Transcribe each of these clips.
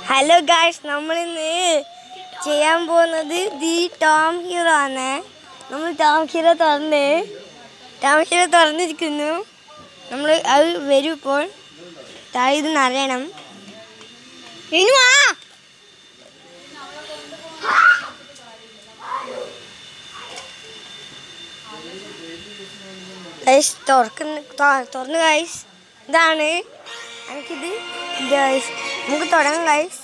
Hello guys നമ്മളിന്ന് ചെയ്യാൻ പോകുന്നത് ദി ടോം ഹീറോ ആണ് നമ്മൾ ടോം ഹീറോ തുറന്ന് ടോം ഹീറോ തുറന്നിരിക്കുന്നു നമ്മൾ അത് വരും ഇപ്പോൾ താഴെ ഇത് നിറയണം ഇനി വാ ഗൈസ് തുറക്കുന്ന തൊ- തുറന്ന് ഗൈസ് ഇതാണ് എനിക്കിത് ഇല്ല ഗൈസ് നമുക്ക് തുടങ്ങാം ഗൈസ്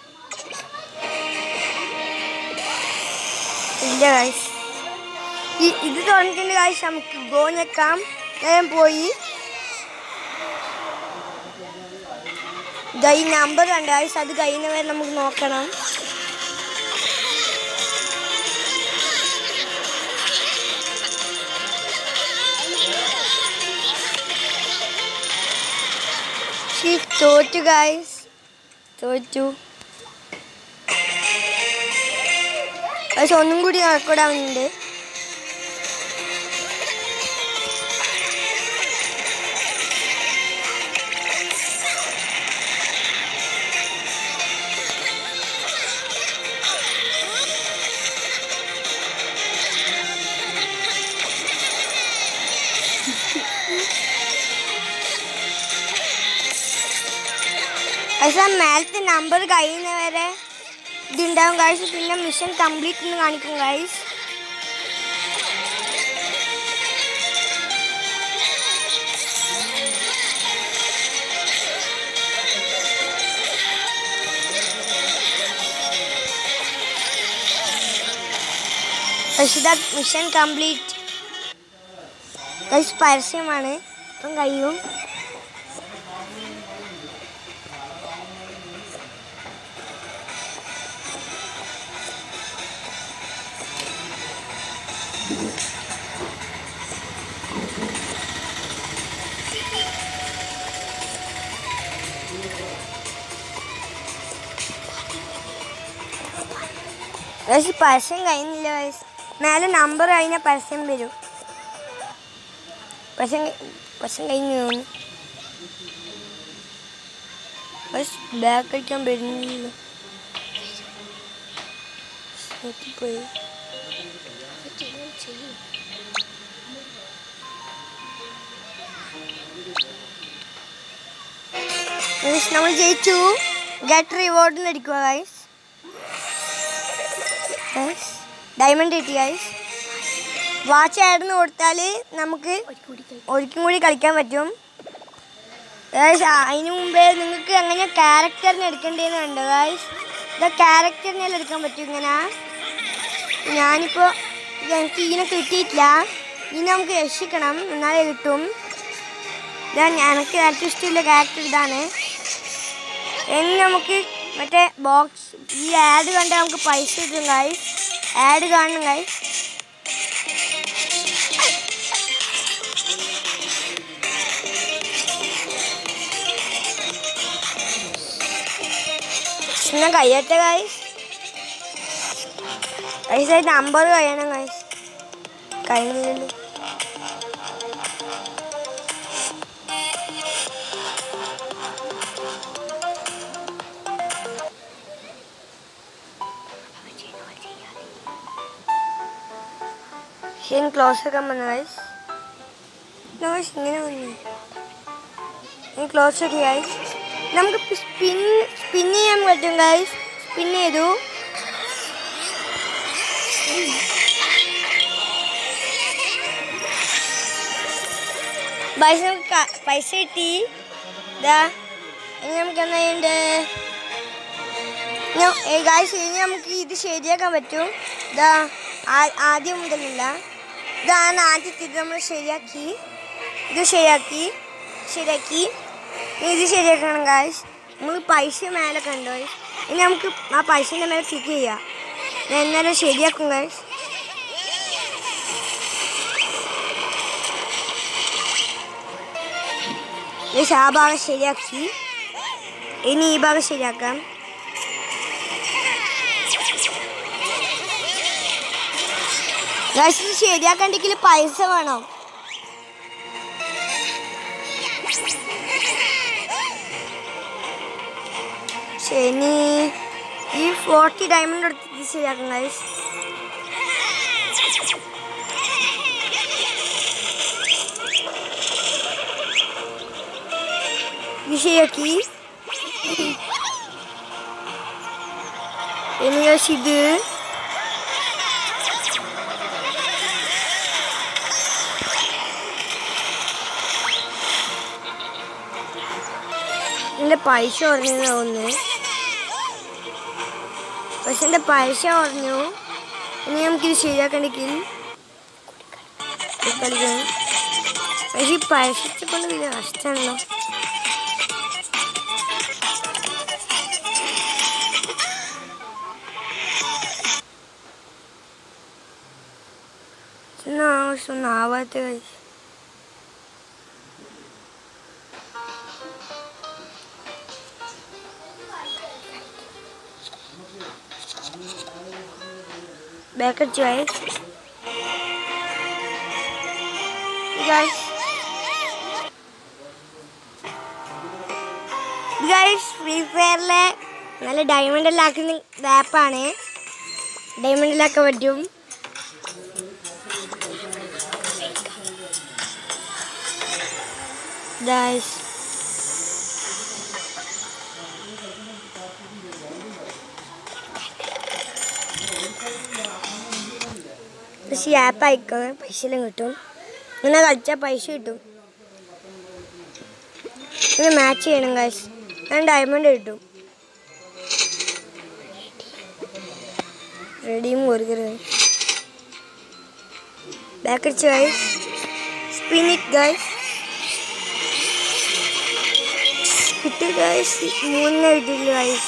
ഇല്ല ഗൈസ് ഈ ഇത് തുറന്നിട്ടുണ്ട് ഗൈസ് നമുക്ക് ഗോ ഞെക്കാം ഞാൻ പോയി ദാ ഈ നമ്പർ കണ്ട് ഗൈസ് അത് കഴിയുന്നവരെ നമുക്ക് നോക്കണം She തോറ്റു ഗൈസ് തോറ്റു പക്ഷെ ഒന്നും കൂടി റെക്കോർഡാവുന്നുണ്ട് പക്ഷെ മേലത്തെ നമ്പർ കഴിയുന്നവരെ ഇതുണ്ടാവും ഗൈസ് പിന്നെ മിഷൻ കംപ്ലീറ്റ് എന്ന് കാണിക്കും ഗൈസ് പക്ഷെ ഇതാ മിഷൻ കംപ്ലീറ്റ് ഗൈസ് പരസ്യമാണ് ഇപ്പം കഴിയും പക്ഷെ പരസ്യം കഴിയുന്നില്ല വയസ്സ് മേലെ നമ്പർ കഴിഞ്ഞാൽ പരസ്യം വരും പരസ്യം കഴി- പരസ്യം കഴിഞ്ഞു തോന്നുന്നു പക്ഷെ ബാക്ക് അടിക്കാൻ വരുന്നില്ല പോയി ഗൈസ് നമ്മൾ ജയിച്ചു ഗെറ്റ് റിവാർഡ് അടിക്കുക ഗൈസ് ഡയമണ്ട് കിട്ടി ഗൈസ് വാച്ച് ആയിരുന്നു കൊടുത്താൽ നമുക്ക് ഒരിക്കലും കൂടി കളിക്കാൻ പറ്റും ഗൈസ് അതിന് മുമ്പേ നിങ്ങൾക്ക് എങ്ങനെ ക്യാരക്ടറിനെ എടുക്കേണ്ടതെന്ന് കണ്ടോ ഗൈസ് ഇത് ക്യാരക്ടറിനെ എടുക്കാൻ പറ്റും ഇങ്ങനെ ഞാനിപ്പോൾ എനിക്ക് ഇതിനെ കിട്ടിയിട്ടില്ല ഇനി നമുക്ക് രക്ഷിക്കണം എന്നാലേ കിട്ടും ഇതാ എനിക്ക് ഏറ്റവും ഇഷ്ടമുള്ള ക്യാരക്ടർ ഇതാണ് ഇനി നമുക്ക് മറ്റേ ബോക്സ് ഈ ആഡ് കണ്ടാൽ നമുക്ക് പൈസ കിട്ടും ഗൈസ് ആഡ് കാണണം ഗൈസ് എന്നാ കഴിയട്ടെ ഗൈസ് ഗൈസ് ആയിട്ട് നമ്പർ കഴിയണം ഗൈസ് കഴിഞ്ഞില്ലല്ലോ ശരി ക്ലോസ് ആക്കാൻ വന്ന ഗൈസ് ഗൈസ് ഇങ്ങനെ വന്നു ഇനി ക്ലോസ് ആക്കി ഗൈസ് നമുക്ക് സ്പിൻ സ്പിൻ ചെയ്യാൻ പറ്റും ഗൈസ് സ്പിൻ ചെയ്തു ഗൈസ് നമുക്ക് ക- പൈസ കിട്ടി ഇതാ ഇനി നമുക്ക് എന്താ ചെയ്യണ്ടേ ഗായ്സ് ഇനി നമുക്ക് ഇത് ശരിയാക്കാൻ പറ്റും ഇതാ ആ- ആദ്യം മുതലല്ല ഇതാണ് ആദ്യത്തെ ഇത് നമ്മൾ ശരിയാക്കി ഇത് ശരിയാക്കി ശരിയാക്കി ഇനി ഇത് ശരിയാക്കണം ഗായ്സ് നമ്മൾ പൈസ മേലെ കണ്ടോ guys. ഇനി നമുക്ക് ആ പൈസേൻ്റെ മേലെ ക്ലിക്ക് ചെയ്യാം ഞാൻ എന്നാലും ശരിയാക്കും ഗായ്സ് ഗൈസ് ആ ഭാഗം ശരിയാക്കി ഇനി ഈ ഭാഗം ശരിയാക്കാം ഗൈസ് ഇത് ശരിയാക്കണ്ടെങ്കിൽ പൈസ വേണം ശനി ഈ ഫോർട്ടി ഡയമണ്ട് എടുത്തിട്ട് ശരിയാക്കും ഗൈസ് ഇത് ശരിയാക്കി ഇനി guys ഇത് എൻ്റെ പൈസ കുറഞ്ഞു തോന്നുന്നു പക്ഷെ എൻ്റെ പൈസ കുറഞ്ഞു ഇനി നമുക്കിത് ശരിയാക്കണ്ടെങ്കിൽ കളിക്കണം പക്ഷെ ഈ പൈസ കൊണ്ട് വലിയ കഷ്ടമാണല്ലോ ഒന്നും ആവശ്യമൊന്നും ആവാത്ത കഴിച്ചു back at guys. guys. Guys free ഫയറിലെ നല്ല ഡയമണ്ട് എല്ലാം ആക്കുന്ന ആപ്പാണ് ഡയമണ്ടിലൊക്കെ പറ്റും ഗൈസ് പക്ഷേ ഈ ആപ്പ് അയക്കാൻ പൈസ എല്ലാം കിട്ടും ഇങ്ങനെ കളിച്ചാൽ പൈസ കിട്ടും ഇങ്ങനെ മാച്ച് ചെയ്യണം കാശ് ഞാൻ ഡയമണ്ട് കിട്ടും റെഡിയും കൊടുക്കരുത് ബാക്ക് അടിച്ച് ഗൈസ് സ്പിൻ ഇറ്റ് ഗൈസ് കിട്ടി ഗൈസ് മൂന്ന് കിട്ടില്ല ഗൈസ്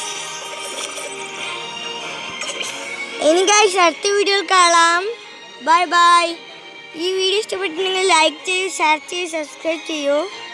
ഇനി ഗൈസ് അടുത്ത വീഡിയോയിൽ കാണാം ബൈ ബൈ ഈ വീഡിയോ ഇഷ്ടപ്പെട്ടിട്ടുണ്ടെങ്കിൽ ലൈക്ക് ചെയ്യൂ ഷെയർ ചെയ്യൂ സബ്സ്ക്രൈബ് ചെയ്യൂ